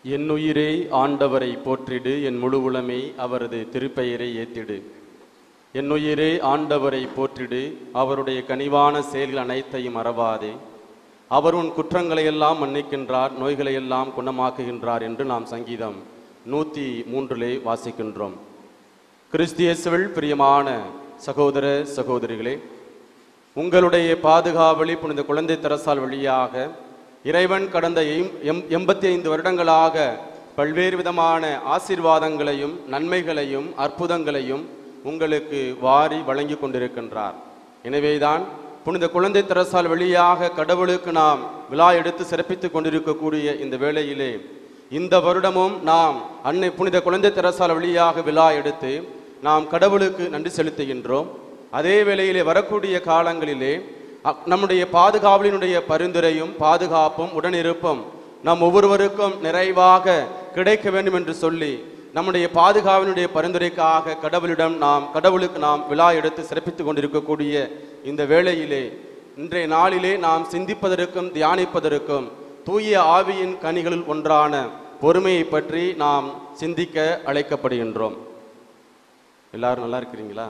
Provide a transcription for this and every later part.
என் உயிரே ஆண்டவரை போற்றிடு என் முழு உளமே அவரது திருப்பெயரை ஏத்திடு என் உயிரே ஆண்டவரை போற்றிடு அவருடைய கனிவான செயல்கள் அனைத்தையும் மறவாதே அவர் உன் குற்றங்களை எல்லாம் மன்னிக்கின்றார் நோய்களை எல்லாம் குணமாக்குகின்றார் என்று நாம் சங்கீதம் நூற்றி மூன்றிலே வாசிக்கின்றோம் கிறிஸ்தியேசுவில் பிரியமான சகோதர சகோதரிகளே உங்களுடைய பாதுகாவலி புனித குழந்தை தரசால் வழியாக இறைவன் கடந்த எம்- எம்- எண்பத்தி ஐந்து வருடங்களாக பல்வேறு விதமான ஆசீர்வாதங்களையும் நன்மைகளையும் அற்புதங்களையும் உங்களுக்கு வாரி வழங்கி கொண்டிருக்கின்றார் எனவேதான் புனித குழந்தை தரசால் வழியாக கடவுளுக்கு நாம் விழா எடுத்து சிறப்பித்துக் கொண்டிருக்கக்கூடிய இந்த வேளையிலே இந்த வருடமும் நாம் அன்னை புனித குழந்தை தெரசால் வழியாக விழா எடுத்து நாம் கடவுளுக்கு நன்றி செலுத்துகின்றோம் அதே வேளையிலே வரக்கூடிய காலங்களிலே அ- நம்முடைய பாதுகாவலினுடைய பரிந்துரையும் பாதுகாப்பும் உடனிருப்பும் நம் ஒவ்வொருவருக்கும் நிறைவாக கிடைக்க வேண்டும் என்று சொல்லி நம்முடைய பாதுகாவலினுடைய பரிந்துரைக்காக கடவுளிடம் நாம் கடவுளுக்கு நாம் விழா எடுத்து சிறப்பித்துக் கொண்டிருக்கக்கூடிய இந்த வேளையிலே இன்றைய நாளிலே நாம் சிந்திப்பதற்கும் தியானிப்பதற்கும் தூய ஆவியின் கனிகளில் ஒன்றான பொறுமையை பற்றி நாம் சிந்திக்க அழைக்கப்படுகின்றோம் எல்லாரும் நல்லா இருக்கிறீங்களா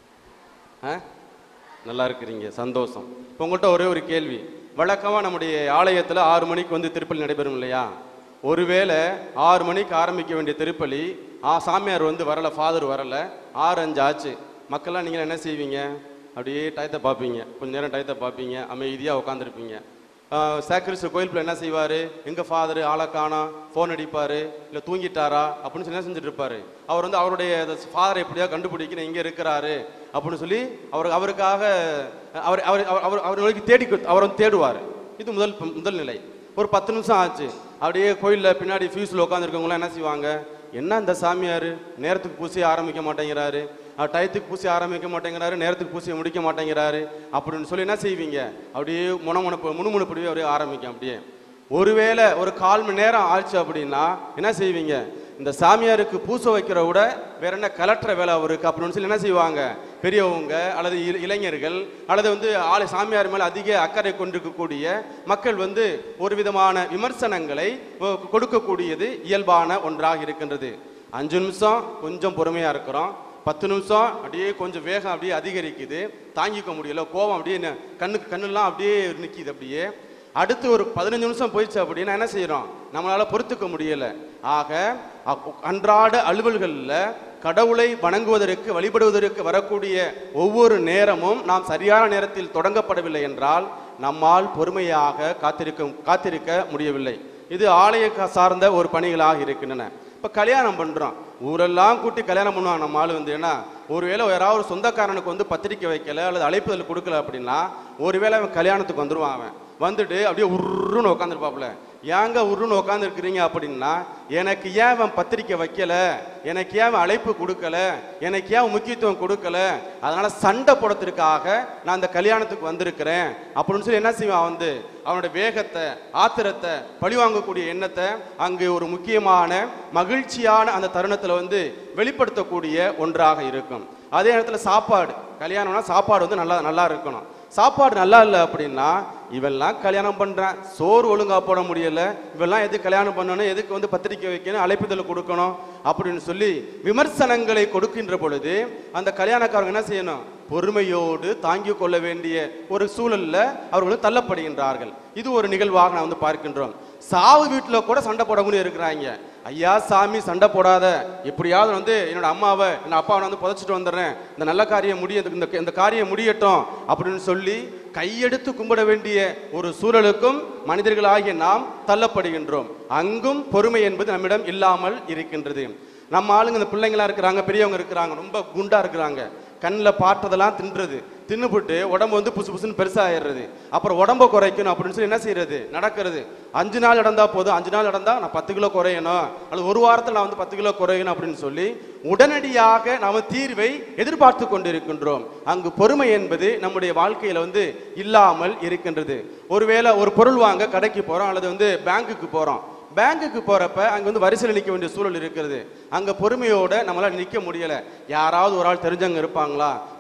ஆ நல்லா இருக்கிறீங்க சந்தோஷம் இப்போ உங்கள்கிட்ட ஒரே ஒரு கேள்வி வழக்கமாக நம்முடைய ஆலயத்தில் ஆறு மணிக்கு வந்து திருப்பலி நடைபெறும் இல்லையா ஒருவேளை ஆறு மணிக்கு ஆரம்பிக்க வேண்டிய திருப்பலி ஆ சாமியார் வந்து வரல ஃபாதர் வரல ஆறு அஞ்சு ஆச்சு மக்கள்லாம் நீங்கள் என்ன செய்வீங்க அப்படியே டயத்தை பார்ப்பீங்க கொஞ்ச நேரம் டயத்தை பார்ப்பீங்க அமைதியாக உட்காந்துருப்பீங்க சேக்ரிஸ்ட் கோயிலுக்குள்ள என்ன செய்வார் எங்கள் ஃபாதர் ஆளை காணோம் ஃபோன் அடிப்பார் இல்லை தூங்கிட்டாரா அப்படின்னு சொல்லி என்ன செஞ்சுட்டு இருப்பாரு அவர் வந்து அவருடைய ஃபாதரை எப்படியா கண்டுபிடிக்கணும் எங்கே இருக்கிறாரு அப்படின்னு சொல்லி அவர் அவருக்காக அவர் அவர் அவர் அவர் அவர் நோக்கி தேடி அவர் வந்து தேடுவார் இது முதல் முதல் நிலை ஒரு பத்து நிமிஷம் ஆச்சு அப்படியே கோயிலில் பின்னாடி ஃபியூஸில் உட்காந்துருக்கவங்களாம் என்ன செய்வாங்க என்ன இந்த சாமியார் நேரத்துக்கு பூசி ஆரம்பிக்க மாட்டேங்கிறாரு அவர் டயத்துக்கு பூசி ஆரம்பிக்க மாட்டேங்கிறாரு நேரத்துக்கு பூசி முடிக்க மாட்டேங்கிறாரு அப்படின்னு சொல்லி என்ன செய்வீங்க அப்படியே முனமுனப்பு முணுமுணுப்படியே அப்படியே ஆரம்பிக்கும் அப்படியே ஒருவேளை ஒரு கால் மணி நேரம் ஆச்சு அப்படின்னா என்ன செய்வீங்க இந்த சாமியாருக்கு பூச வைக்கிற விட வேற என்ன கலெக்டர் வேலை அவருக்கு அப்படின்னு சொல்லி என்ன செய்வாங்க பெரியவங்க அல்லது இள- இளைஞர்கள் அல்லது வந்து ஆளு சாமியார் மேலே அதிக அக்கறை கொண்டிருக்கக்கூடிய மக்கள் வந்து ஒரு விதமான விமர்சனங்களை கொ- கொடுக்கக்கூடியது இயல்பான ஒன்றாக இருக்கின்றது அஞ்சு நிமிஷம் கொஞ்சம் பொறுமையாக இருக்கிறோம் பத்து நிமிஷம் அப்படியே கொஞ்சம் வேகம் அப்படியே அதிகரிக்குது தாங்கிக்க முடியல கோவம் அப்படியே ந- கண்ணுக்கு கண்ணெல்லாம் அப்படியே நிற்கிது அப்படியே அடுத்து ஒரு பதினஞ்சு நிமிஷம் போயிடுச்சு அப்படின்னா என்ன செய்யறோம் நம்மளால பொறுத்துக்க முடியல ஆக அ- அன்றாட அலுவல்களில் கடவுளை வணங்குவதற்கு வழிபடுவதற்கு வரக்கூடிய ஒவ்வொரு நேரமும் நாம் சரியான நேரத்தில் தொடங்கப்படவில்லை என்றால் நம்மால் பொறுமையாக காத்திருக்க காத்திருக்க முடியவில்லை இது ஆலய க- சார்ந்த ஒரு பணிகளாக இருக்கின்றன இப்போ கல்யாணம் பண்ணுறோம் ஊரெல்லாம் கூட்டி கல்யாணம் பண்ணுவாங்க நம்ம ஆள் வந்து ஏன்னா ஒருவேளை யாராவது ஒரு சொந்தக்காரனுக்கு வந்து பத்திரிக்கை வைக்கல அல்லது அழைப்புதல் கொடுக்கல அப்படின்னா ஒருவேளை அவன் கல்யாணத்துக்கு வந்துருவான் அவன் வந்துட்டு அப்படியே உருன்னு உட்காந்துருப்பாப்புல ஏங்க உருன்னு உட்காந்துருக்கிறீங்க அப்படின்னா எனக்கு ஏன் அவன் பத்திரிக்கை வைக்கல எனக்கு ஏன் அவன் அழைப்பு கொடுக்கல எனக்கு ஏன் முக்கியத்துவம் கொடுக்கல அதனால சண்டை போடுறதுக்காக நான் அந்த கல்யாணத்துக்கு வந்திருக்கிறேன் அப்படின்னு சொல்லி என்ன செய்வான் வந்து அவனோட வேகத்தை ஆத்திரத்தை பழிவாங்கக்கூடிய எண்ணத்தை அங்கு ஒரு முக்கியமான மகிழ்ச்சியான அந்த தருணத்தில் வந்து வெளிப்படுத்தக்கூடிய ஒன்றாக இருக்கும் அதே நேரத்தில் சாப்பாடு கல்யாணம்னா சாப்பாடு வந்து நல்லா நல்லா இருக்கணும் சாப்பாடு நல்லா இல்லை அப்படின்னா இவெல்லாம் கல்யாணம் பண்ணுறான் சோறு ஒழுங்கா போட முடியல இவெல்லாம் எதுக்கு கல்யாணம் பண்ணணும் எதுக்கு வந்து பத்திரிக்கை வைக்கணும் அழைப்புதல் கொடுக்கணும் அப்படின்னு சொல்லி விமர்சனங்களை கொடுக்கின்ற பொழுது அந்த கல்யாணக்காரங்க என்ன செய்யணும் பொறுமையோடு தாங்கிக் கொள்ள வேண்டிய ஒரு சூழல்ல அவர்கள் தள்ளப்படுகின்றார்கள் இது ஒரு நிகழ்வாக நான் வந்து பார்க்கின்றோம் சாவு வீட்டில் கூட சண்டை போடக்கூடிய இருக்கிறாங்க ஐயா சாமி சண்டை போடாத எப்படியாவது வந்து என்னோட அம்மாவை என் அப்பாவை நான் வந்து புதைச்சிட்டு வந்துடுறேன் இந்த நல்ல காரியம் முடிய இந்த இந்த காரியம் முடியட்டும் அப்படின்னு சொல்லி கையெடுத்து கும்பிட வேண்டிய ஒரு சூழலுக்கும் மனிதர்களாகிய நாம் தள்ளப்படுகின்றோம் அங்கும் பொறுமை என்பது நம்மிடம் இல்லாமல் இருக்கின்றது நம்ம ஆளுங்க இந்த பிள்ளைங்களா இருக்கிறாங்க பெரியவங்க இருக்கிறாங்க ரொம்ப குண்டா இருக்கிறாங்க கண்ணில் பார்த்ததெல்லாம் தின்றது தின்னுபுட்டு உடம்பு வந்து புசு புசுன்னு பெருசாகிடுறது அப்புறம் உடம்ப குறைக்கணும் அப்படின்னு சொல்லி என்ன செய்யறது நடக்கிறது அஞ்சு நாள் நடந்தா போதும் அஞ்சு நாள் நடந்தா நான் பத்து கிலோ குறையணும் அல்லது ஒரு வாரத்தில் நான் வந்து பத்து கிலோ குறையணும் அப்படின்னு சொல்லி உடனடியாக நாம தீர்வை எதிர்பார்த்து கொண்டிருக்கின்றோம் அங்கு பொறுமை என்பது நம்முடைய வாழ்க்கையில வந்து இல்லாமல் இருக்கின்றது ஒருவேளை ஒரு பொருள் வாங்க கடைக்கு போறோம் அல்லது வந்து பேங்குக்கு போறோம் பேங்குக்கு போறப்ப அங்க வந்து வரிசையில் நிற்க வேண்டிய சூழல் இருக்கிறது அங்க பொறுமையோட நம்மளால நிற்க முடியல யாராவது ஒரு ஆள் தெரிஞ்சவங்க இருப்பாங்களா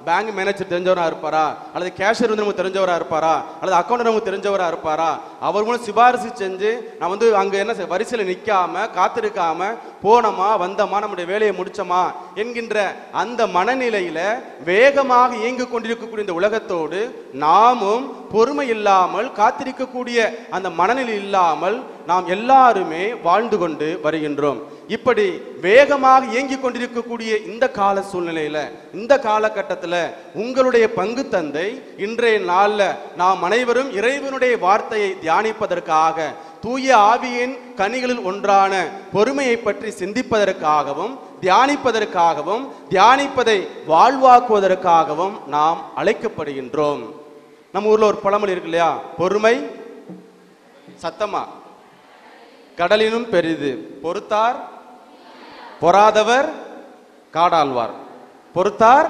பேங்க் மேனேஜர் தெரிஞ்சவரா இருப்பாரா அல்லது கேஷியர் வந்து நமக்கு தெரிஞ்சவரா இருப்பாரா அல்லது அக்கௌண்ட் நமக்கு தெரிஞ்சவரா இருப்பாரா அவர் மூலம் சிபாரிசு செஞ்சு நான் வந்து அங்க என்ன செய்- வரிசையில நிக்காம காத்திருக்காம போனோமா வந்தோமா நம்முடைய வேலையை முடிச்சோமா என்கின்ற அந்த மனநிலையில வேகமாக இயங்கிக் கொண்டிருக்கக்கூடிய இந்த உலகத்தோடு நாமும் பொறுமை இல்லாமல் காத்திருக்கக்கூடிய அந்த மனநிலை இல்லாமல் நாம் எல்லாருமே வாழ்ந்து கொண்டு வருகின்றோம் இப்படி வேகமாக இயங்கிக் கொண்டிருக்கக்கூடிய இந்த கால சூழ்நிலையில இந்த காலகட்டத்துல உங்களுடைய பங்கு தந்தை இன்றைய நாள்ல நாம் அனைவரும் இறைவனுடைய வார்த்தையை தியானிப்பதற்காக தூய ஆவியின் கனிகளில் ஒன்றான பொறுமையை பற்றி சிந்திப்பதற்காகவும் தியானிப்பதற்காகவும் தியானிப்பதை வாழ்வாக்குவதற்காகவும் நாம் அழைக்கப்படுகின்றோம் நம்ம ஊர்ல ஒரு பழமொழி இருக்கு இல்லையா பொறுமை சத்தமா கடலினும் பெரிது பொறுத்தார் பொறாதவர் காடாழ்வார் பொறுத்தார்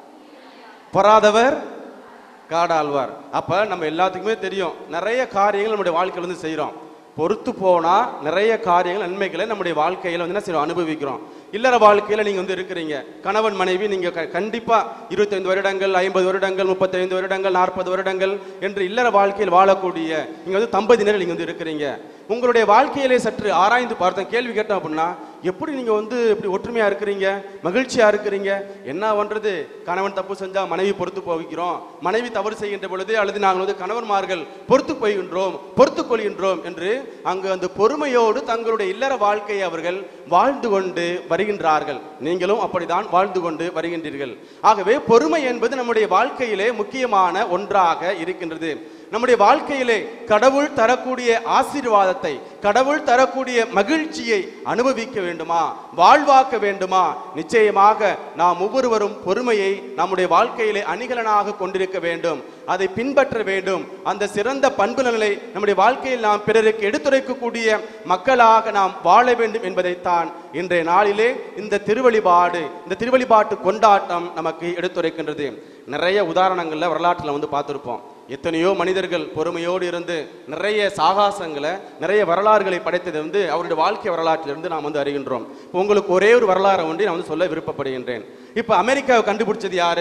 பொறாதவர் காடாழ்வார் அப்ப நம்ம எல்லாத்துக்குமே தெரியும் நிறைய காரியங்கள் நம்முடைய வாழ்க்கையில வந்து செய்றோம் பொறுத்து போனா நிறைய காரியங்கள் நன்மைகளை நம்முடைய வாழ்க்கையில வந்து என்ன செய்றோம் அனுபவிக்கிறோம் இல்லற வாழ்க்கையில நீங்க வந்து இருக்கிறீங்க கணவன் மனைவி நீங்க க- கண்டிப்பா இருபத்தைந்து வருடங்கள் ஐம்பது வருடங்கள் முப்பத்தைந்து வருடங்கள் நாற்பது வருடங்கள் என்று இல்லற வாழ்க்கையில் வாழக்கூடிய நீங்க வந்து தம்பதியினர் நீங்க வந்து இருக்கிறீங்க உங்களுடைய வாழ்க்கையிலே சற்று ஆராய்ந்து பார்த்தேன் கேள்வி கேட்டோம் அப்படின்னா எப்படி நீங்க வந்து இப்படி ஒற்றுமையா இருக்கிறீங்க மகிழ்ச்சியா இருக்கிறீங்க என்ன பண்றது கணவன் தப்பு செஞ்சா மனைவி பொறுத்து போகிறோம் மனைவி தவறு செய்கின்ற பொழுது அல்லது நாங்கள் வந்து கணவன்மார்கள் பொறுத்து போகின்றோம் பொறுத்து கொள்கின்றோம் என்று அங்கு அந்த பொறுமையோடு தங்களுடைய இல்லற வாழ்க்கையை அவர்கள் வாழ்ந்து கொண்டு வருகின்றார்கள் நீங்களும் அப்படிதான் வாழ்ந்து கொண்டு வருகின்றீர்கள் ஆகவே பொறுமை என்பது நம்முடைய வாழ்க்கையிலே முக்கியமான ஒன்றாக இருக்கின்றது நம்முடைய வாழ்க்கையிலே கடவுள் தரக்கூடிய ஆசீர்வாதத்தை கடவுள் தரக்கூடிய மகிழ்ச்சியை அனுபவிக்க வேண்டுமா வாழ்வாக்க வேண்டுமா நிச்சயமாக நாம் ஒவ்வொருவரும் பொறுமையை நம்முடைய வாழ்க்கையிலே அணிகலனாக கொண்டிருக்க வேண்டும் அதை பின்பற்ற வேண்டும் அந்த சிறந்த பண்பு நிலை நம்முடைய வாழ்க்கையில் நாம் பிறருக்கு எடுத்துரைக்கக்கூடிய மக்களாக நாம் வாழ வேண்டும் என்பதைத்தான் இன்றைய நாளிலே இந்த திருவழிபாடு இந்த திருவழிபாட்டு கொண்டாட்டம் நமக்கு எடுத்துரைக்கின்றது நிறைய உதாரணங்கள்ல வரலாற்றில் வந்து பார்த்திருப்போம் எத்தனையோ மனிதர்கள் பொறுமையோடு இருந்து நிறைய சாகாசங்களை நிறைய வரலாறுகளை படைத்தது வந்து அவருடைய வாழ்க்கை வரலாற்றிலிருந்து நாம் வந்து அறிகின்றோம் இப்போ உங்களுக்கு ஒரே ஒரு வரலாறை ஒன்றை நான் வந்து சொல்ல விருப்பப்படுகின்றேன் இப்போ அமெரிக்காவை கண்டுபிடிச்சது யாரு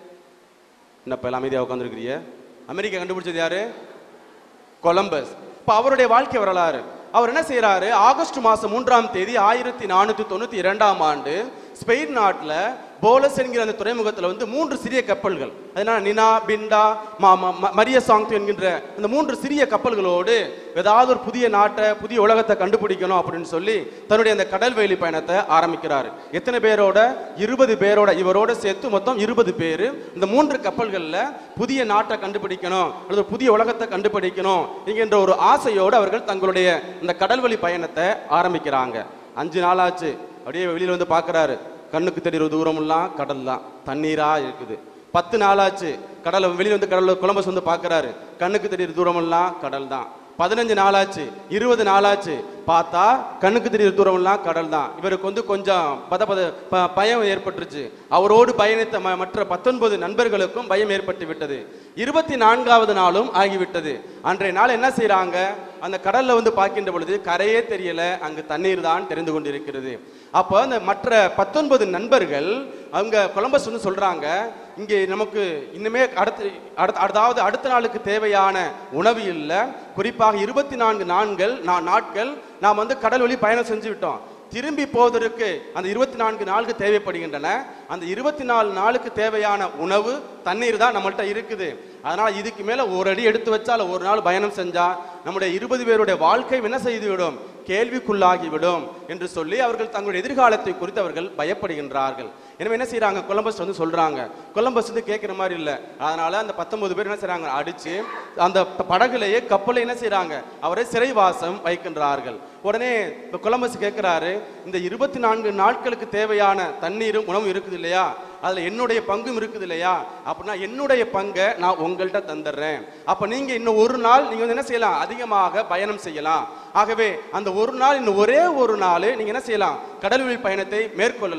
என்னப்பா எல்லாம் அமைதியாக உட்காந்துருக்கிறீங்க அமெரிக்கா கண்டுபிடிச்சது யாரு கொலம்பஸ் இப்போ அவருடைய வாழ்க்கை வரலாறு அவர் என்ன செய்யறாரு ஆகஸ்ட் மாசம் மூன்றாம் தேதி ஆயிரத்தி நானூத்தி தொண்ணூத்தி இரண்டாம் ஆண்டு ஸ்பெயின் நாட்டுல போலஸ் என்கிற அந்த துறைமுகத்துல வந்து மூன்று சிறிய கப்பல்கள் அதனால நினா பிண்டா மா- ம- ம- மரிய சாங்து என்கின்ற அந்த மூன்று சிறிய கப்பல்களோடு ஏதாவது ஒரு புதிய நாட்டை புதிய உலகத்தை கண்டுபிடிக்கணும் அப்படின்னு சொல்லி தன்னுடைய அந்த கடல்வெளி பயணத்தை ஆரம்பிக்கிறார் எத்தனை பேரோட இருபது பேரோட இவரோட சேர்த்து மொத்தம் இருபது பேர் இந்த மூன்று கப்பல்கள்ல புதிய நாட்டை கண்டுபிடிக்கணும் அல்லது புதிய உலகத்தை கண்டுபிடிக்கணும் என்கின்ற ஒரு ஆசையோடு அவர்கள் தங்களுடைய இந்த கடல்வழி பயணத்தை ஆரம்பிக்கிறாங்க அஞ்சு நாளாச்சு அப்படியே வெளியில வந்து பார்க்கறாரு கண்ணுக்கு தெரிகிற தூரமெல்லாம் கடல் தான் தண்ணீரா இருக்குது பத்து நாளாச்சு கடலை வெளியில வந்து கடல்ல கொலம்பஸ் வந்து பார்க்கறாரு கண்ணுக்கு தெரிகிற தூரமெல்லாம் கடல் தான் பதினஞ்சு நாளாச்சு இருபது நாளாச்சு பார்த்தா கண்ணுக்கு தெரியுற தூரமெல்லாம் கடல் தான் இவருக்கு வந்து கொஞ்சம் பத பத ப- பயம் ஏற்பட்டுருச்சு அவரோடு பயணித்த ம- மற்ற பத்தொன்பது நண்பர்களுக்கும் பயம் ஏற்பட்டு விட்டது இருபத்தி நான்காவது நாளும் ஆகிவிட்டது அன்றைய நாள் என்ன செய்றாங்க அந்த கடல்ல வந்து பார்க்கின்ற பொழுது கரையே தெரியல அங்கு தண்ணீர் தான் தெரிந்து கொண்டிருக்கிறது அப்போ அந்த மற்ற பத்தொன்பது நண்பர்கள் அவங்க கொலம்பஸ் வந்து சொல்றாங்க இங்கே நமக்கு இன்னுமே அடுத்து அடுத்த அதாவது அடுத்த நாளுக்கு தேவையான உணவு இல்லை குறிப்பாக இருபத்தி நான்கு நான்கள் நா- நாட்கள் நாம் வந்து கடல் வழி பயணம் செஞ்சு விட்டோம் திரும்பி போவதற்கு அந்த இருபத்தி நான்கு நாளுக்கு தேவைப்படுகின்றன அந்த இருபத்தி நாலு நாளுக்கு தேவையான உணவு தண்ணீர் தான் நம்மள்ட்ட இருக்குது அதனால இதுக்கு மேல ஒரு அடி எடுத்து வச்சால் ஒரு நாள் பயணம் செஞ்சா நம்முடைய இருபது பேருடைய வாழ்க்கை என்ன செய்துவிடும் கேள்விக்குள்ளாகிவிடும் என்று சொல்லி அவர்கள் தங்களுடைய எதிர்காலத்தை குறித்து அவர்கள் பயப்படுகின்றார்கள் எனவே என்ன செய்றாங்க கொலம்பஸ் வந்து சொல்றாங்க கொலம்பஸ் வந்து கேட்கிற மாதிரி இல்ல அதனால அந்த பத்தொன்பது பேர் என்ன செய்றாங்க அடிச்சு அந்த ப- படகுலையே கப்பலை என்ன செய்றாங்க அவரை சிறைவாசம் வைக்கின்றார்கள் உடனே இந்த கொலம்பஸ் கேட்கிறாரு இந்த இருபத்தி நான்கு நாட்களுக்கு தேவையான தண்ணீரும் உணவும் இருக்குது இல்லையா அதுல என்னுடைய பங்கும் இருக்குது இல்லையா அப்படின்னா என்னுடைய பங்கை நான் உங்கள்கிட்ட தந்துடுறேன் அப்ப நீங்க இன்னும் ஒரு நாள் நீங்க வந்து என்ன செய்யலாம் அதிகமாக பயணம் செய்யலாம் ஆகவே அந்த ஒரு நாள் இன்னும் ஒரே ஒரு நாள் நீங்க என்ன செய்யலாம் கடல்வழி பயணத்தை மேற்கொள்ளலாம்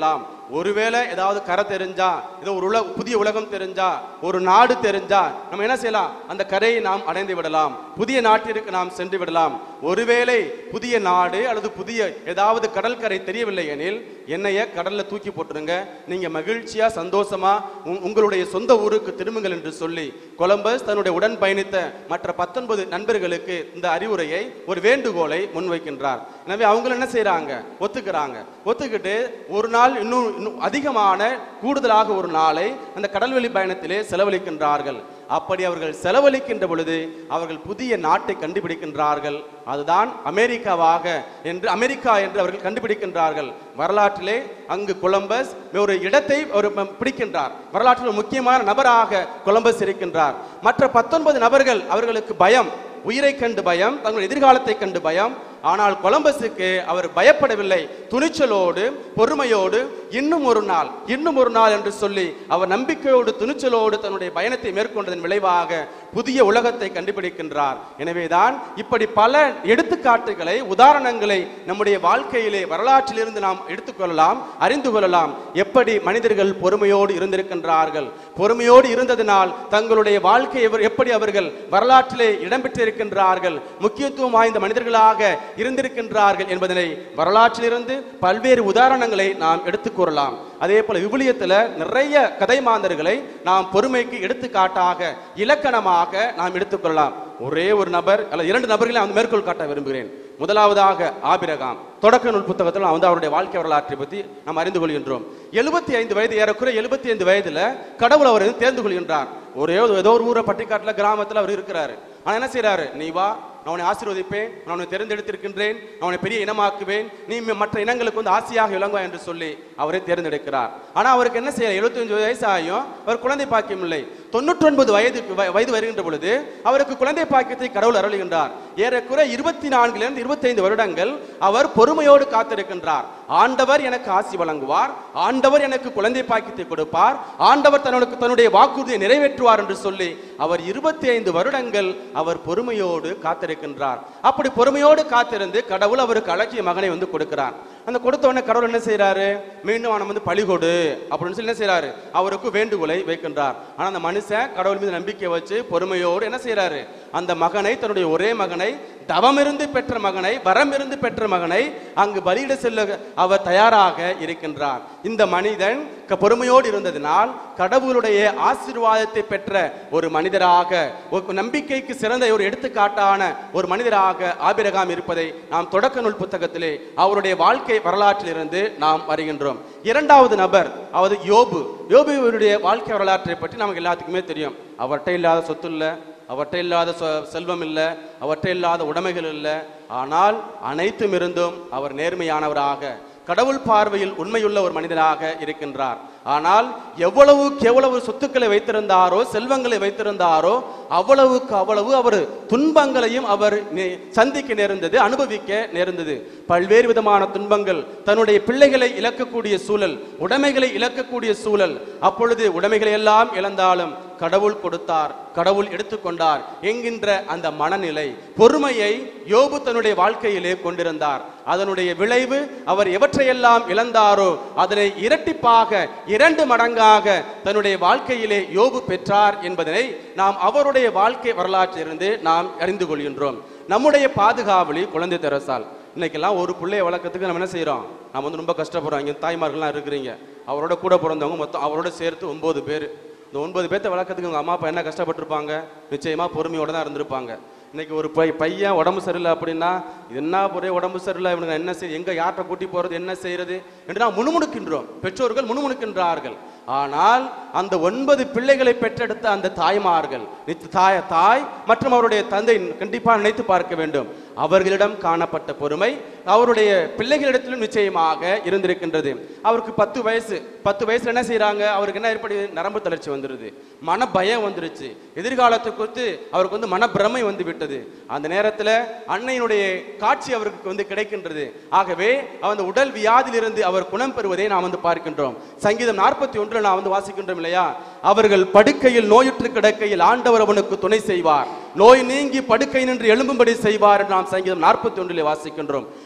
ஒருவேளை ஏதாவது கரை தெரிஞ்சா ஏதோ ஒரு உலக புதிய உலகம் தெரிஞ்சா ஒரு நாடு தெரிஞ்சா நம்ம என்ன செய்யலாம் அந்த கரையை நாம் அடைந்து விடலாம் புதிய நாட்டிற்கு நாம் சென்று விடலாம் ஒருவேளை புதிய நாடு அல்லது புதிய ஏதாவது கடற்கரை தெரியவில்லை எனில் என்னைய கடல்ல தூக்கி போட்டுருங்க நீங்க மகிழ்ச்சியா சந்தோஷமா உங்- உங்களுடைய சொந்த ஊருக்கு திரும்புங்கள் என்று சொல்லி கொலம்பஸ் தன்னுடைய உடன் பயணித்த மற்ற பத்தொன்பது நண்பர்களுக்கு இந்த அறிவுரையை ஒரு வேண்டுகோளை முன்வைக்கின்றார் எனவே அவங்க என்ன செய்றாங்க ஒத்துக்கிறாங்க ஒத்துக்கிட்டு ஒரு நாள் இன்னும் இன்னும் அதிகமான கூடுதலாக ஒரு நாளை அந்த கடல்வெளி பயணத்திலே செலவழிக்கின்றார்கள் அப்படி அவர்கள் செலவழிக்கின்ற பொழுது அவர்கள் புதிய நாட்டை கண்டுபிடிக்கின்றார்கள் அதுதான் அமெரிக்காவாக என்று அமெரிக்கா என்று அவர்கள் கண்டுபிடிக்கின்றார்கள் வரலாற்றிலே அங்கு கொலம்பஸ் ஒரு இடத்தை ஒரு ம- பிடிக்கின்றார் வரலாற்றில் ஒரு முக்கியமான நபராக கொலம்பஸ் இருக்கின்றார் மற்ற பத்தொன்பது நபர்கள் அவர்களுக்கு பயம் உயிரை கண்டு பயம் தங்கள் எதிர்காலத்தை கண்டு பயம் ஆனால் கொலம்பஸுக்கு அவர் பயப்படவில்லை துணிச்சலோடு பொறுமையோடு இன்னும் ஒரு நாள் இன்னும் ஒரு நாள் என்று சொல்லி அவர் நம்பிக்கையோடு துணிச்சலோடு தன்னுடைய பயணத்தை மேற்கொண்டதன் விளைவாக புதிய உலகத்தை கண்டுபிடிக்கின்றார் எனவேதான் இப்படி பல எடுத்துக்காட்டுகளை உதாரணங்களை நம்முடைய வாழ்க்கையிலே வரலாற்றிலிருந்து நாம் எடுத்துக்கொள்ளலாம் அறிந்து கொள்ளலாம் எப்படி மனிதர்கள் பொறுமையோடு இருந்திருக்கின்றார்கள் பொறுமையோடு இருந்ததினால் தங்களுடைய வாழ்க்கையை எவர்- எப்படி அவர்கள் வரலாற்றிலே இடம்பெற்றிருக்கின்றார்கள் முக்கியத்துவம் வாய்ந்த மனிதர்களாக இருந்திருக்கின்றார்கள் என்பதனை வரலாற்றிலிருந்து பல்வேறு உதாரணங்களை நாம் எடுத்துக் கூறலாம் அதே போல விவிலியத்துல நிறைய கதை மாந்தர்களை நாம் பொறுமைக்கு எடுத்துக்காட்டாக இலக்கணமாக நாம் எடுத்துக்கொள்ளலாம் ஒரே ஒரு நபர் அல்ல இரண்டு நபர்களை நான் மேற்கோள் காட்ட விரும்புகிறேன் முதலாவதாக ஆபிரகாம் தொடக்க நூல் புத்தகத்தில் நான் வந்து அவருடைய வாழ்க்கை வரலாற்றை பற்றி நாம் அறிந்து கொள்கின்றோம் எழுபத்தி ஐந்து வயது ஏறக்குறை எழுபத்தி ஐந்து வயதுல கடவுள் அவரை தேர்ந்து கொள்கின்றார் ஒரே ஒரு- ஏதோ ஒரு ஊரை பட்டிக்காட்டுல கிராமத்துல அவர் இருக்கிறாரு ஆனா என்ன செய்றாரு நீ வா நான் உன்னை ஆசீர்வதிப்பேன் நான் உன்னை தேர்ந்தெடுத்திருக்கின்றேன் நான் உன்னை பெரிய இனமாக்குவேன் நீ ம- மற்ற இனங்களுக்கு வந்து ஆசையாக விளங்குவா என்று சொல்லி அவரை தேர்ந்தெடுக்கிறார் ஆனா அவருக்கு என்ன செய்யல 75 வயசு ஆகியும் அவர் குழந்தை பாக்கியம் இல்லை தொண்ணூற்றி ஒன்பது வயதுக்கு வ- வயது வருகின்ற பொழுது அவருக்கு குழந்தை பாக்கியத்தை கடவுள் அருளுகின்றார் ஏறக்குறை இருபத்தி நான்கிலிருந்து இருபத்தைந்து வருடங்கள் அவர் பொறுமையோடு காத்திருக்கின்றார் ஆண்டவர் எனக்கு ஆசி வழங்குவார் ஆண்டவர் எனக்கு குழந்தை பாக்கியத்தை கொடுப்பார் ஆண்டவர் தன்னுடைய தன்னுடைய வாக்குறுதியை நிறைவேற்றுவார் என்று சொல்லி அவர் இருபத்தி ஐந்து வருடங்கள் அவர் பொறுமையோடு காத்திருக்கின்றார் அப்படி பொறுமையோடு காத்திருந்து கடவுள் அவருக்கு அழகிய மகனை வந்து கொடுக்கிறார் அந்த கொடுத்த உடனே கடவுள் என்ன செய்றாரு மீண்டும் அவனை வந்து பழி கொடு அப்படின்னு சொல்லி என்ன செய்றாரு அவருக்கு வேண்டுகோளை வைக்கின்றார் ஆனா அந்த மனுஷன் கடவுள் மீது நம்பிக்கை வச்சு பொறுமையோடு என்ன செய்றாரு அந்த மகனை தன்னுடைய ஒரே மகனை தவமிருந்து பெற்ற மகனை வரமிருந்து பெற்ற மகனை அங்கு பலியிட செல்ல அவர் தயாராக இருக்கின்றார் இந்த மனிதன் க- பொறுமையோடு இருந்ததினால் கடவுளுடைய ஆசீர்வாதத்தை பெற்ற ஒரு மனிதராக ஒரு நம்பிக்கைக்கு சிறந்த ஒரு எடுத்துக்காட்டான ஒரு மனிதராக ஆபிரகாம் இருப்பதை நாம் தொடக்க நூல் புத்தகத்திலே அவருடைய வாழ்க்கை வரலாற்றிலிருந்து நாம் அறிகின்றோம் இரண்டாவது நபர் அவது யோபு யோபுடைய வாழ்க்கை வரலாற்றை பற்றி நமக்கு எல்லாத்துக்குமே தெரியும் அவர்கிட்ட இல்லாத சொத்து இல்லை அவற்றை இல்லாத சொ- செல்வம் இல்லை அவற்றை இல்லாத உடைமைகள் இல்லை ஆனால் அனைத்தும் இருந்தும் அவர் நேர்மையானவராக கடவுள் பார்வையில் உண்மையுள்ள ஒரு மனிதனாக இருக்கின்றார் ஆனால் எவ்வளவுக்கு எவ்வளவு சொத்துக்களை வைத்திருந்தாரோ செல்வங்களை வைத்திருந்தாரோ அவ்வளவுக்கு அவ்வளவு அவர் துன்பங்களையும் அவர் நே- சந்திக்க நேர்ந்தது அனுபவிக்க நேர்ந்தது பல்வேறு விதமான துன்பங்கள் தன்னுடைய பிள்ளைகளை இழக்கக்கூடிய சூழல் உடைமைகளை இழக்கக்கூடிய சூழல் அப்பொழுது உடைமைகளை எல்லாம் இழந்தாலும் கடவுள் கொடுத்தார் கடவுள் எடுத்துக்கொண்டார் என்கின்ற அந்த மனநிலை பொறுமையை யோபு தன்னுடைய வாழ்க்கையிலே கொண்டிருந்தார் அதனுடைய விளைவு அவர் எவற்றையெல்லாம் இழந்தாரோ அதனை இரட்டிப்பாக இரண்டு மடங்காக தன்னுடைய வாழ்க்கையிலே யோபு பெற்றார் என்பதனை நாம் அவருடைய வாழ்க்கை வரலாற்றிலிருந்து நாம் அறிந்து கொள்கின்றோம் நம்முடைய பாதுகாவலி குழந்தை தெரசால் இன்னைக்கெல்லாம் ஒரு பிள்ளைய வளர்க்கறதுக்கு நம்ம என்ன செய்றோம் நம்ம வந்து ரொம்ப கஷ்டப்படுறோம் இங்க தாய்மார்கள்லாம் இருக்கிறீங்க அவரோட கூட பிறந்தவங்க மொத்தம் அவரோட சேர்த்து ஒன்பது பேர் இந்த ஒன்பது பேர்த்த வளர்க்கறதுக்கு உங்க அம்மா அப்பா என்ன கஷ்டப்பட்டிருப்பாங்க நிச்சயமா பொறுமையோட தான் இருந்திருப்பாங்க இன்னைக்கு ஒரு பை பையன் உடம்பு சரியில்லை அப்படின்னா இது என்ன ஒரே உடம்பு சரியில்லை இவனுங்க என்ன செய் எங்க யார்கிட்ட கூட்டி போறது என்ன செய்யறது என்று நாம் முணுமுணுக்கின்றோம் பெற்றோர்கள் முணுமுணுக்கின்றார்கள் ஆனால் அந்த ஒன்பது பிள்ளைகளை பெற்றெடுத்த அந்த தாய்மார்கள் நிச்ச- தாய் தாய் மற்றும் அவருடைய தந்தை கண்டிப்பாக நினைத்து பார்க்க வேண்டும் அவர்களிடம் காணப்பட்ட பொறுமை அவருடைய பிள்ளைகளிடத்திலும் நிச்சயமாக இருந்திருக்கின்றது அவருக்கு பத்து வயசு பத்து வயசுல என்ன செய்றாங்க அவருக்கு என்ன ஏற்படி நரம்பு தளர்ச்சி வந்துருது மன பயம் வந்துருச்சு எதிர்காலத்தை குறித்து அவருக்கு வந்து மனப்பிரமை வந்து விட்டது அந்த நேரத்துல அன்னையினுடைய காட்சி அவருக்கு வந்து கிடைக்கின்றது ஆகவே அந்த உடல் வியாதியிலிருந்து அவர் குணம் பெறுவதை நாம் வந்து பார்க்கின்றோம் சங்கீதம் நாற்பத்தி ஒன்றில் நாம் வந்து வாசிக்கின்றோம் இல்லையா அவர்கள் படுக்கையில் நோயுற்று கிடக்கையில் ஆண்டவர் அவனுக்கு துணை செய்வார் நோய் நீங்கி படுக்கை நின்று எழும்பும்படி செய்வார் என்று நாம் சங்கீதம் நாற்பத்தி ஒன்றிலே வாசிக்கின்றோம்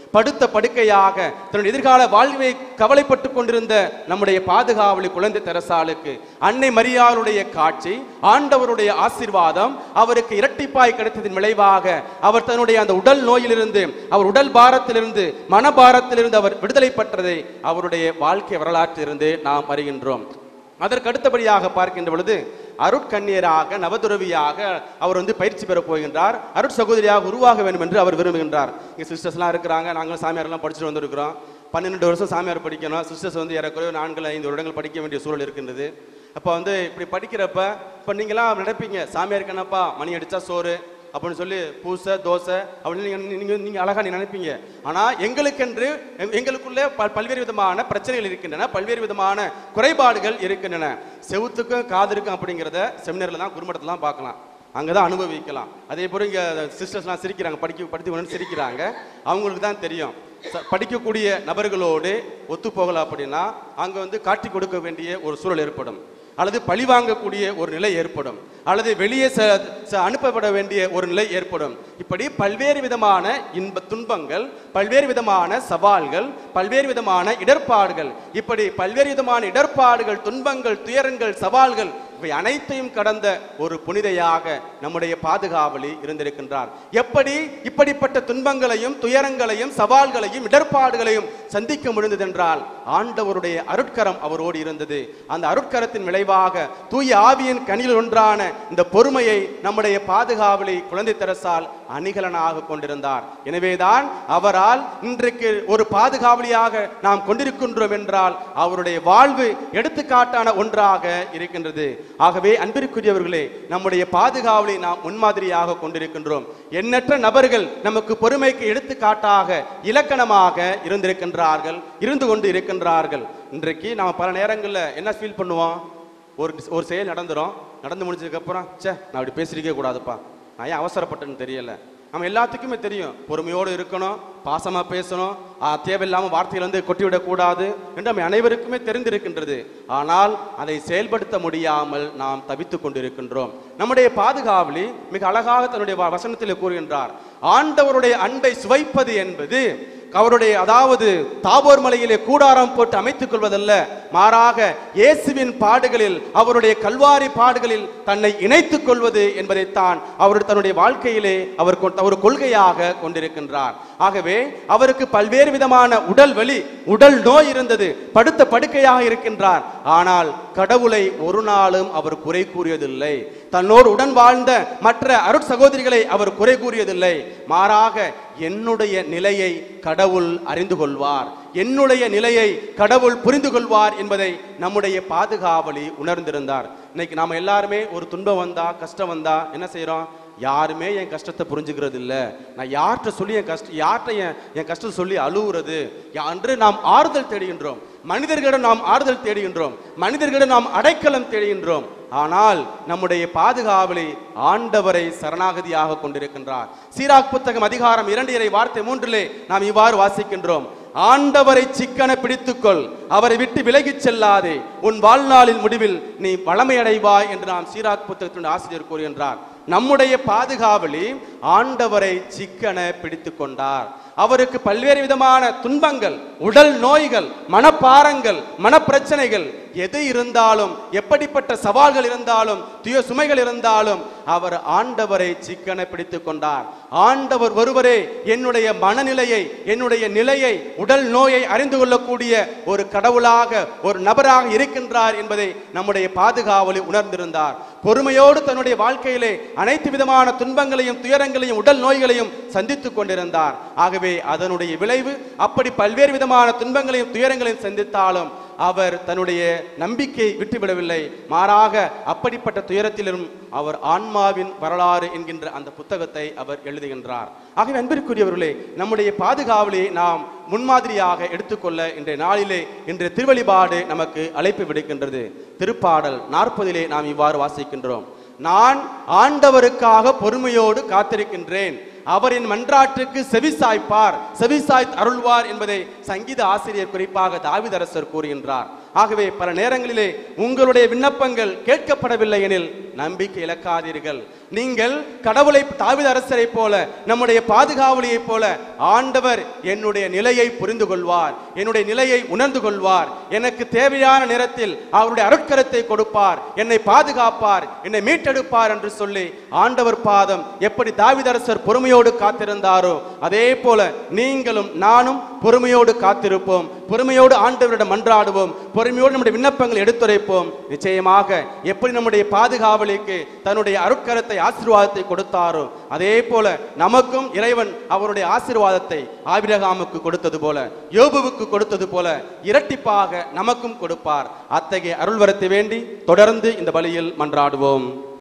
படுத்த படுக்கையாக தன்னுடைய எதிர்கால வாழ்வை கவலைப்பட்டு கொண்டிருந்த நம்முடைய பாதுகாவலி குழந்தை தெரசாலுக்கு அன்னை மரியாளுடைய காட்சி ஆண்டவருடைய ஆசீர்வாதம் அவருக்கு இரட்டிப்பாய் கிடைத்ததின் விளைவாக அவர் தன்னுடைய அந்த உடல் நோயிலிருந்து அவர் உடல் பாரத்திலிருந்து மனபாரத்திலிருந்து அவர் விடுதலை பெற்றதை அவருடைய வாழ்க்கை வரலாற்றிலிருந்து நாம் அறிகின்றோம் அதற்கு அடுத்தபடியாக பார்க்கின்ற பொழுது அருட்கண்ணியராக நவதுறவியாக அவர் வந்து பயிற்சி பெற போகின்றார் அருட் சகோதரியாக உருவாக வேண்டும் என்று அவர் விரும்புகின்றார் இங்கே சிஸ்டர்ஸ்லாம் இருக்கிறாங்க நாங்களும் சாமியாரெல்லாம் படிச்சுட்டு வந்திருக்கிறோம் பன்னெண்டு வருஷம் சாமியார் படிக்கணும் சிஸ்டர்ஸ் வந்து ஏறக்குறைய நான்கு ஐந்து வருடங்கள் படிக்க வேண்டிய சூழல் இருக்கின்றது அப்போ வந்து இப்படி படிக்கிறப்ப இப்போ நீங்களாம் நினைப்பீங்க சாமியாருக்கு என்னப்பா மணி அடிச்சா சோறு அப்படின்னு சொல்லி பூசை தோசை அப்படின்னு நீங்க நீங்க நீங்க அழகா நீங்க நினைப்பீங்க ஆனா எங்களுக்கென்று எங்க- எங்களுக்குள்ளே பல்- பல்வேறு விதமான பிரச்சனைகள் இருக்கின்றன பல்வேறு விதமான குறைபாடுகள் இருக்கின்றன செவுத்துக்கும் காதிருக்கும் அப்படிங்கிறத செமினர்ல தான் குடும்பத்தில் தான் பார்க்கலாம் அங்கதான் அனுபவிக்கலாம் அதே போல இங்க சிஸ்டர்ஸ்லாம் சிரிக்கிறாங்க படிக்க படித்து சிரிக்கிறாங்க அவங்களுக்கு தான் தெரியும் ச- படிக்கக்கூடிய நபர்களோடு ஒத்து போகல அப்படின்னா அங்க வந்து காட்டி கொடுக்க வேண்டிய ஒரு சூழல் ஏற்படும் அல்லது பழி வாங்கக்கூடிய ஒரு நிலை ஏற்படும் அல்லது வெளியே ச ச- அனுப்பப்பட வேண்டிய ஒரு நிலை ஏற்படும் இப்படி பல்வேறு விதமான இன்ப துன்பங்கள் பல்வேறு விதமான சவால்கள் பல்வேறு விதமான இடர்பாடுகள் இப்படி பல்வேறு விதமான இடர்பாடுகள் துன்பங்கள் துயரங்கள் சவால்கள் இவை அனைத்தையும் கடந்த ஒரு புனிதையாக நம்முடைய பாதுகாவலி இருந்திருக்கின்றார் எப்படி இப்படிப்பட்ட துன்பங்களையும் துயரங்களையும் சவால்களையும் இடர்பாடுகளையும் சந்திக்க முடிந்ததென்றால் ஆண்டவருடைய அருட்கரம் அவரோடு இருந்தது அந்த அருட்கரத்தின் விளைவாக தூய ஆவியின் கனியில் ஒன்றான இந்த பொறுமையை நம்முடைய பாதுகாவலி குழந்தை தெரசால் அணிகலனாக கொண்டிருந்தார் எனவேதான் அவரால் இன்றைக்கு ஒரு பாதுகாவலியாக நாம் கொண்டிருக்கின்றோம் என்றால் அவருடைய வாழ்வு எடுத்துக்காட்டான ஒன்றாக இருக்கின்றது ஆகவே அன்பிற்குரியவர்களே நம்முடைய பாதுகாவலை நாம் முன்மாதிரியாக கொண்டிருக்கின்றோம் எண்ணற்ற நபர்கள் நமக்கு பொறுமைக்கு எடுத்துக்காட்டாக இலக்கணமாக இருந்திருக்கின்றார்கள் இருந்து கொண்டு இருக்கின்றார்கள் இன்றைக்கு நம்ம பல நேரங்களில் என்ன ஃபீல் பண்ணுவோம் ஒரு ஒரு செயல் நடந்துரும் நடந்து முடிஞ்சதுக்கு அப்புறம் ச்சே நான் அப்படி பேசிருக்கே கூடாதுப்பா நான் ஏன் அவசரப்பட்டேன்னு தெரியல நம்ம எல்லாத்துக்குமே தெரியும் பொறுமையோடு இருக்கணும் பாசமா பேசணும் ஆ, தேவையில்லாம வார்த்தைகள் வந்து கொட்டிவிடக்கூடாது என்று நம்ம அனைவருக்குமே தெரிந்திருக்கின்றது ஆனால் அதை செயல்படுத்த முடியாமல் நாம் தவித்துக் கொண்டிருக்கின்றோம் நம்முடைய பாதுகாவலி மிக அழகாக தன்னுடைய வ- வசனத்தில் கூறுகின்றார் ஆண்டவருடைய அன்பை சுவைப்பது என்பது அவருடைய அதாவது தாபோர் மலையிலே கூடாரம் போட்டு அமைத்துக் கொள்வதல்ல மாறாக இயேசுவின் பாடுகளில் அவருடைய கல்வாரி பாடுகளில் தன்னை இணைத்துக் கொள்வது என்பதைத்தான் அவர் தன்னுடைய வாழ்க்கையிலே அவர் கொ- ஒரு கொள்கையாக கொண்டிருக்கின்றார் ஆகவே அவருக்கு பல்வேறு விதமான உடல் வலி உடல் நோய் இருந்தது படுத்த படுக்கையாக இருக்கின்றார் ஆனால் கடவுளை ஒரு நாளும் அவர் குறை கூறியதில்லை தன்னோடு உடன் வாழ்ந்த மற்ற அருட் சகோதரிகளை அவர் குறை கூறியதில்லை மாறாக என்னுடைய நிலையை கடவுள் அறிந்து கொள்வார் என்னுடைய நிலையை கடவுள் புரிந்து கொள்வார் என்பதை நம்முடைய பாதுகாவலி உணர்ந்திருந்தார் இன்னைக்கு நாம எல்லாருமே ஒரு துன்பம் வந்தா கஷ்டம் வந்தா என்ன செய்றோம் யாருமே என் கஷ்டத்தை புரிஞ்சுக்கிறது இல்ல நான் யார்கிட்ட சொல்லி என் கஷ்டம் யார்கிட்ட என் என் கஷ்டத்தை சொல்லி அழுவுறது யா- என்று நாம் ஆறுதல் தேடுகின்றோம் மனிதர்களிடம் நாம் ஆறுதல் தேடுகின்றோம் மனிதர்களிடம் நாம் அடைக்கலம் தேடுகின்றோம் ஆனால் நம்முடைய பாதுகாவலை ஆண்டவரை சரணாகதியாக கொண்டிருக்கின்றார் சீராக் புத்தகம் அதிகாரம் இரண்டு இறை வார்த்தை மூன்றிலே நாம் இவ்வாறு வாசிக்கின்றோம் ஆண்டவரை சிக்கன பிடித்துக்கொள் அவரை விட்டு விலகிச் செல்லாதே உன் வாழ்நாளின் முடிவில் நீ வளமையடைவாய் என்று நாம் சீராக் புத்தகத்தின் ஆசிரியர் கூறுகின்றார் நம்முடைய பாதுகாவலி ஆண்டவரை சிக்கன பிடித்துக் கொண்டார் அவருக்கு பல்வேறு விதமான துன்பங்கள் உடல் நோய்கள் மனப்பாரங்கள் மனப்பிரச்சனைகள் எது இருந்தாலும் எப்படிப்பட்ட சவால்கள் இருந்தாலும் துய சுமைகள் இருந்தாலும் அவர் ஆண்டவரை சிக்கன பிடித்துக் கொண்டார் ஆண்டவர் ஒருவரே என்னுடைய மனநிலையை என்னுடைய நிலையை உடல் நோயை அறிந்து கொள்ளக்கூடிய ஒரு கடவுளாக ஒரு நபராக இருக்கின்றார் என்பதை நம்முடைய பாதுகாவலி உணர்ந்திருந்தார் பொறுமையோடு தன்னுடைய வாழ்க்கையிலே அனைத்து விதமான துன்பங்களையும் துயரங்களையும் உடல் நோய்களையும் சந்தித்துக் கொண்டிருந்தார் ஆகவே அதனுடைய விளைவு அப்படி பல்வேறு விதமான துன்பங்களையும் துயரங்களையும் சந்தித்தாலும் அவர் தன்னுடைய நம்பிக்கை விட்டுவிடவில்லை மாறாக அப்படிப்பட்ட துயரத்திலும் அவர் ஆன்மாவின் வரலாறு என்கின்ற அந்த புத்தகத்தை அவர் எழுதுகின்றார் ஆகவே அன்பிற்குரியவர்களே நம்முடைய பாதுகாவலை நாம் முன்மாதிரியாக எடுத்துக்கொள்ள இன்றைய நாளிலே இன்றைய திருவழிபாடு நமக்கு அழைப்பு விடுக்கின்றது திருப்பாடல் நாற்பதிலே நாம் இவ்வாறு வாசிக்கின்றோம் நான் ஆண்டவருக்காக பொறுமையோடு காத்திருக்கின்றேன் அவரின் மன்றாட்டுக்கு செவிசாய்ப்பார் செவிசாய் அருள்வார் என்பதை சங்கீத ஆசிரியர் குறிப்பாக தாவிதரசர் கூறுகின்றார் ஆகவே பல நேரங்களிலே உங்களுடைய விண்ணப்பங்கள் கேட்கப்படவில்லை எனில் நம்பிக்கை இழக்காதீர்கள் நீங்கள் கடவுளை தாவீது அரசரை போல நம்முடைய பாதுகாவலியைப் போல ஆண்டவர் என்னுடைய நிலையை புரிந்து கொள்வார் என்னுடைய நிலையை உணர்ந்து கொள்வார் எனக்கு தேவையான நேரத்தில் அவருடைய அருட்கரத்தை கொடுப்பார் என்னை பாதுகாப்பார் என்னை மீட்டெடுப்பார் என்று சொல்லி ஆண்டவர் பாதம் எப்படி தாவீதரசர் பொறுமையோடு காத்திருந்தாரோ அதே போல நீங்களும் நானும் பொறுமையோடு காத்திருப்போம் பொறுமையோடு ஆண்டவரிடம் மன்றாடுவோம் பொறுமையோடு நம்முடைய விண்ணப்பங்களை எடுத்துரைப்போம் நிச்சயமாக எப்படி நம்முடைய பாதுகாவலிக்கு தன்னுடைய அருட்கரத்தை ஆசீர்வாதத்தை கொடுத்தாரோ அதே போல நமக்கும் இறைவன் அவருடைய ஆசீர்வாதத்தை ஆபிரகாமுக்கு கொடுத்தது போல யோபுவுக்கு கொடுத்தது போல இரட்டிப்பாக நமக்கும் கொடுப்பார் அத்தகைய அருள்வரத்தை வேண்டி தொடர்ந்து இந்த பலியில் மன்றாடுவோம்